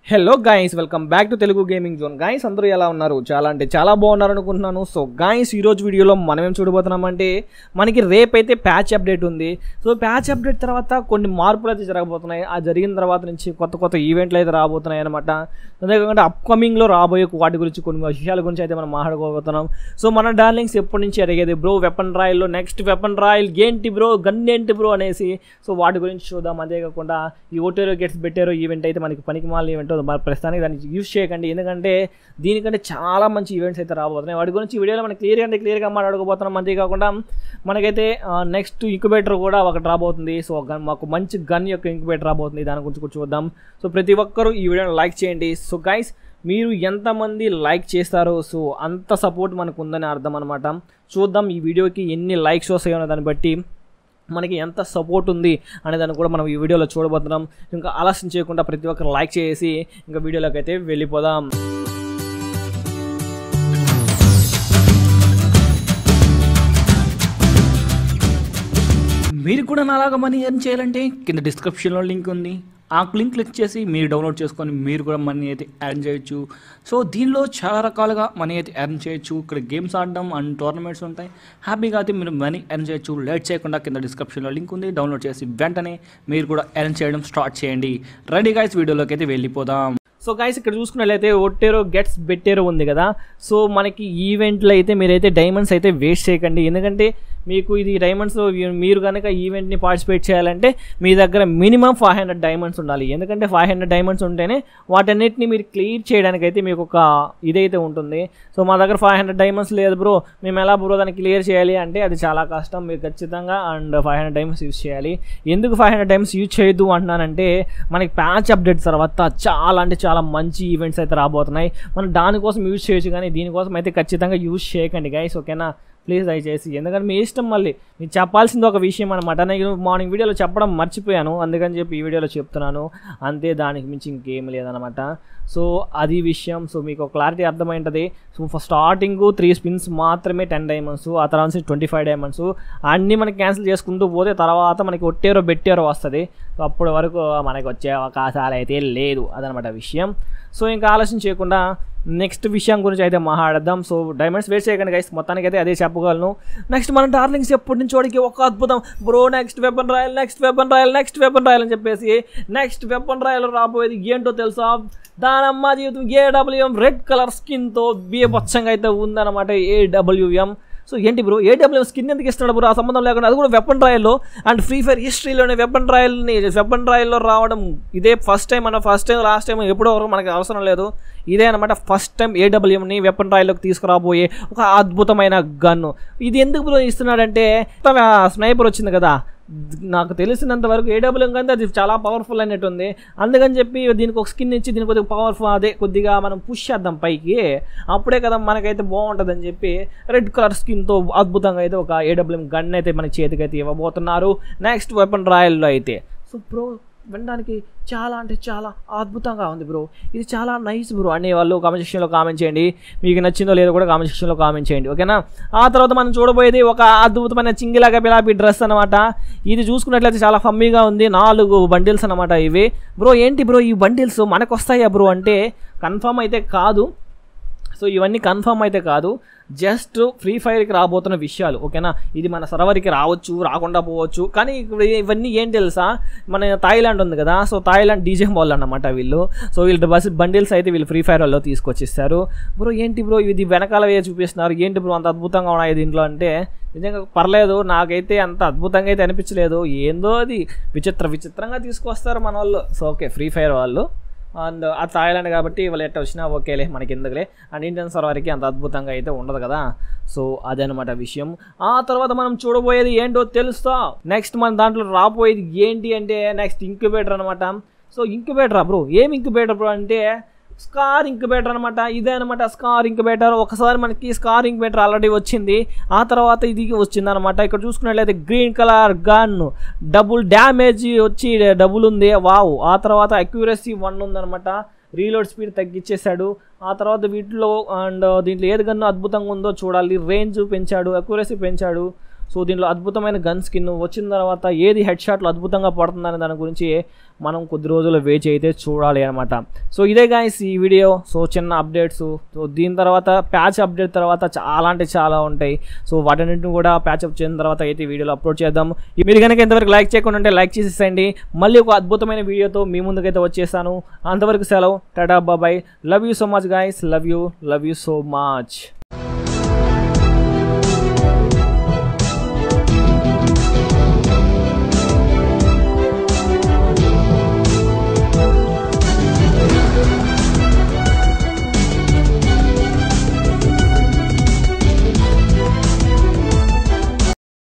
hello guys welcome back to Telugu gaming zone guys అందరూ ఎలా ఉన్నారు చాలా అంటే చాలా బాగున్నారు అనుకుంటున్నాను సో గాయస్ ఈరోజు వీడియోలో మనం ఏం చూడబోతున్నామంటే మనకి రేపైతే ప్యాచ్ అప్డేట్ ఉంది సో ప్యాచ్ అప్డేట్ తర్వాత కొన్ని మార్పులు అయితే జరగబోతున్నాయి ఆ జరిగిన తర్వాత నుంచి కొత్త కొత్త ఈవెంట్లు అయితే రాబోతున్నాయి అనమాట అంతేకాకుండా అప్కమింగ్లో రాబోయే వాటి గురించి కొన్ని విషయాల గురించి అయితే మనం మాట్లాడుకోబోతున్నాం సో మన డార్లింగ్స్ ఎప్పటి నుంచి అడిగేది బ్రో వెపన్ రాయల్లో నెక్స్ట్ వెపన్ రాయల్ ఏంటి బ్రో గన్ ఏంటి బ్రో అనేసి సో వాటి గురించి చూద్దాం అంతేకాకుండా ఈ ఓటేరో గెట్స్ పెట్టారో ఈవెంట్ అయితే మనకి పనికి మాల ఈవెంట్ మరి ప్రస్తుతానికి దాన్ని యూస్ చేయకండి ఎందుకంటే దీనికంటే చాలా మంచి ఈవెంట్స్ అయితే రాబోతున్నాయి వాటి గురించి ఈ వీడియోలో మనం క్లియర్గా అంటే క్లియర్గా మాట్లాడుకోబోతున్నాం అంతేకాకుండా మనకైతే నెక్స్ట్ ఇంక్యుబేటర్ కూడా ఒకటి రాబోతుంది సో గన్ మాకు మంచి గన్ యొక్క ఇంక్యుబేటర్ రాబోతుంది దాని గురించి కూడా చూద్దాం సో ప్రతి ఒక్కరూ ఈ వీడియోని లైక్ చేయండి సో గైస్ మీరు ఎంతమంది లైక్ చేస్తారో సో అంత సపోర్ట్ మనకు ఉందని అర్థం అనమాట చూద్దాం ఈ వీడియోకి ఎన్ని లైక్స్ వస్తాయో దాన్ని బట్టి మనకి ఎంత సపోర్ట్ ఉంది అనే దాన్ని కూడా మనం ఈ వీడియోలో చూడబోతున్నాం ఇంకా ఆలస్యం చేయకుండా ప్రతి ఒక్కరు లైక్ చేసి ఇంకా వీడియోలోకి అయితే వెళ్ళిపోదాం మీరు కూడా నాలాగా మనీ ఎర్న్ చేయాలంటే కింద డిస్క్రిప్షన్లో లింక్ ఉంది ఆ లింక్ క్లిక్ చేసి మీరు డౌన్లోడ్ చేసుకొని మీరు కూడా మనీ అయితే ఎర్న్ చేయొచ్చు సో దీనిలో చాలా రకాలుగా మనీ అయితే ఎర్న్ చేయొచ్చు ఇక్కడ గేమ్స్ ఆడడం అండ్ టోర్నమెంట్స్ ఉంటాయి హ్యాపీగా అయితే మీరు మనీ ఎర్న్ చేయొచ్చు లేట్ చేయకుండా కింద డిస్క్రిప్షన్లో లింక్ ఉంది డౌన్లోడ్ చేసి వెంటనే మీరు కూడా ఎర్న్ చేయడం స్టార్ట్ చేయండి రెడీ గైస్ వీడియోలోకి అయితే వెళ్ళిపోదాం సో గైస్ ఇక్కడ చూసుకున్నట్లయితే ఒట్టేరో గెట్స్ బెట్టేరో ఉంది కదా సో మనకి ఈవెంట్లో అయితే మీరైతే డైమండ్స్ అయితే వేస్ట్ చేయకండి ఎందుకంటే మీకు ఇది డైమండ్స్ మీరు కనుక ఈవెంట్ని పార్టిసిపేట్ చేయాలంటే మీ దగ్గర మినిమం ఫైవ్ హండ్రెడ్ డైమండ్స్ ఉండాలి ఎందుకంటే ఫైవ్ హండ్రెడ్ డైమండ్స్ ఉంటేనే వాటన్నిటిని మీరు క్లియర్ చేయడానికి అయితే మీకు ఒక ఇదైతే ఉంటుంది సో మా దగ్గర ఫైవ్ హండ్రెడ్ డైమండ్స్ లేదు బ్రో మేము ఎలా బ్రో దాన్ని క్లియర్ చేయాలి అంటే అది చాలా కష్టం మీరు ఖచ్చితంగా and five hundred diamonds use చేయాలి ఎందుకు ఫైవ్ హండ్రెడ్ డైమండ్స్ యూజ్ చేయొద్దు అంటున్నానంటే మనకి ప్యాచ్ అప్డేట్ తర్వాత చాలా అంటే చాలా మంచి ఈవెంట్స్ అయితే రాబోతున్నాయి మనం దానికోసం యూజ్ చేయొచ్చు కానీ దీనికోసం అయితే ఖచ్చితంగా యూజ్ చేయకండి గైస్ ఓకేనా ప్లీజ్ దయచేసి ఎందుకంటే మీ ఇష్టం మళ్ళీ మీకు చెప్పాల్సింది ఒక విషయం అనమాట నేను మార్నింగ్ వీడియోలో చెప్పడం మర్చిపోయాను అందుకని చెప్పి ఈ వీడియోలో చెప్తున్నాను అంతే దానికి మించి ఇంకేం లేదనమాట సో అది విషయం సో మీకు క్లారిటీ అర్థమైంటుంది so first starting three spins మాత్రమే టెన్ డైమండ్స్ ఆ తర్వాత నుంచి ట్వంటీ ఫైవ్ డైమండ్స్ అన్నీ మనకి క్యాన్సిల్ చేసుకుంటూ పోతే తర్వాత మనకి ఒట్టేరో బెట్టారో వస్తుంది సో అప్పటి వరకు మనకి వచ్చే అవకాశాలు అయితే లేదు అదనమాట విషయం సో ఇంకా ఆలోచన చేయకుండా నెక్స్ట్ విషయం గురించి అయితే మాట్లాడదాం సో డైమండ్స్ వేస్ట్ చేయకండి గైస్ మొత్తానికి అయితే అదే చెప్పగలను నెక్స్ట్ మన డార్లింగ్స్ ఎప్పటి నుంచి వాడికి ఒక అద్భుతం bro next weapon royal next weapon royal next weapon royal అని చెప్పేసి నెక్స్ట్ వెపన్ రాయల్ రాబోయేది ఏంటో తెలుసా దానమ్మ జీవితం ఏడబ్ల్యూఎం రెడ్ కలర్ స్కిన్తో బీభత్సంగా అయితే ఉందన్నమాట ఏడబ్ల్యూఎం సో ఏంటి బ్రో ఏడబ్ల్యూ స్కిన్ ఎందుకు ఇస్తున్నాడు బ్రో ఆ సంబంధం లేకుండా అది కూడా వెపన్ ట్రయల్లో అండ్ ఫ్రీ ఫైర్ హిస్టరీలోనే వెపన్ ట్రయల్ని వెపన్ ట్రయల్లో రావడం ఇదే ఫస్ట్ టైం అన్న ఫస్ట్ టైం లాస్ట్ టైం ఎప్పుడో వరకు మనకి అవసరం లేదు ఇదే అనమాట ఫస్ట్ టైం ఏడబ్ల్యూఎంని వెపన్ ట్రయల్లోకి తీసుకురాబోయే ఒక అద్భుతమైన గన్ను ఇది ఎందుకు బ్రో ఇస్తున్నాడంటే స్నైపర్ వచ్చింది కదా నాకు తెలిసినంత వరకు ఏడబ్ల్యూఎం కంటే అది చాలా పవర్ఫుల్ అయినట్టుంది అందుకని చెప్పి దీనికి ఒక స్కిన్ ఇచ్చి దీనికి కొద్దిగా పవర్ఫుల్ అదే కొద్దిగా మనం పుష్ చేద్దాం పైకి అప్పుడే కదా మనకైతే బాగుంటుంది అని చెప్పి రెడ్ కలర్ స్కిన్తో అద్భుతంగా అయితే ఒక ఏడబ్ల్యూఎం గన్ అయితే మన చేతికి అయితే ఇవ్వబోతున్నారు నెక్స్ట్ వెపన్ రాయల్లో అయితే సో ప్రో వినడానికి చాలా అంటే చాలా అద్భుతంగా ఉంది బ్రో ఇది చాలా నైస్ బ్రో అనే వాళ్ళు కామెంట్ సెక్షన్లో కామెంట్ చేయండి మీకు నచ్చిందో లేదో కూడా కామెంట్ సెక్షన్లో కామెంట్ చేయండి ఓకేనా ఆ తర్వాత మనం చూడబోయేది ఒక అద్భుతమైన చింగిలాగా బిలాపి డ్రెస్ అనమాట ఇది చూసుకున్నట్లయితే చాలా ఫమ్మీగా ఉంది నాలుగు బండిల్స్ అనమాట ఇవి బ్రో ఏంటి బ్రో ఈ బండిల్స్ మనకు వస్తాయా బ్రో అంటే కన్ఫర్మ్ అయితే కాదు సో ఇవన్నీ కన్ఫర్మ్ అయితే కాదు జస్ట్ ఫ్రీ ఫైర్కి రాబోతున్న విషయాలు ఓకేనా ఇది మన సర్వర్కి రావచ్చు రాకుండా పోవచ్చు కానీ ఇవన్నీ ఏం తెలుసా మన థాయిలాండ్ ఉంది కదా సో థాయిలాండ్ డీజే వాళ్ళు అన్నమాట వీళ్ళు సో వీళ్ళు బస్ బండిల్స్ అయితే వీళ్ళు ఫ్రీ ఫైర్ వాళ్ళు తీసుకొచ్చిస్తారు బ్రో ఏంటి బ్రో ఇది వెనకాల వే చూపిస్తున్నారు ఏంటి బ్రో అంత అద్భుతంగా ఉన్నాయి దీంట్లో అంటే నిజంగా పర్లేదు నాకైతే అంత అద్భుతంగా అయితే అనిపించలేదు ఏందో అది విచిత్ర విచిత్రంగా తీసుకొస్తారు మన వాళ్ళు సో ఓకే ఫ్రీ ఫైర్ వాళ్ళు అండ్ ఆ థాయిలాండ్ కాబట్టి వాళ్ళు ఎట్ట వచ్చినా ఓకేలే మనకి ఎందుకులే అండ్ ఇండియన్ సర్వర్కి అంత అద్భుతంగా అయితే ఉండదు కదా సో అదనమాట విషయం ఆ తర్వాత మనం చూడబోయేది ఏంటో తెలుస్తా నెక్స్ట్ మన దాంట్లో రాబోయేది ఏంటి అంటే నెక్స్ట్ ఇంక్యుబేటర్ అనమాట సో ఇంక్యుబేటర్ బ్రో ఏం ఇంక్యుబేటర్ బ్రో అంటే స్కార్ ఇంక్యుబేటర్ అనమాట ఇదే అనమాట స్కార్ ఇంక్యుబేటర్ ఒకసారి మనకి స్కార్ ఇంక్యుబేటర్ ఆల్రెడీ వచ్చింది ఆ తర్వాత ఇది వచ్చింది అనమాట ఇక్కడ చూసుకున్నట్లయితే green colour gun double damage వచ్చి డబుల్ ఉంది వావ్ ఆ తర్వాత అక్యూరసీ వన్ ఉందనమాట రీలోడ్ స్పీడ్ తగ్గించేశాడు ఆ తర్వాత వీటిలో అండ్ దీంట్లో ఏది గన్ను అద్భుతంగా ఉందో చూడాలి రేంజ్ పెంచాడు అక్యూరసీ పెంచాడు సో దీంట్లో అద్భుతమైన గన్ స్కిన్ వచ్చిన తర్వాత ఏది హెడ్ షాట్లు అద్భుతంగా పడుతుందనే దాని గురించి మనం కొద్ది రోజులు వేచి అయితే చూడాలి అనమాట సో ఇదే గాయస్ ఈ వీడియో సో చిన్న అప్డేట్స్ సో దీని తర్వాత ప్యాచ్ అప్డేట్ తర్వాత చాలా అంటే చాలా ఉంటాయి సో వాటన్నింటిని కూడా ప్యాచ్ అప్ చేసిన తర్వాత అయితే ఈ వీడియోలో అప్లోడ్ చేద్దాం ఈ మీరు కనుక ఇంతవరకు లైక్ చేయకుండా ఉంటే లైక్ చేసేసండి మళ్ళీ ఒక అద్భుతమైన వీడియోతో మీ ముందుకైతే వచ్చేసాను అంతవరకు సెలవు టాటా బాబాయ్ love you so much guys love you love you so much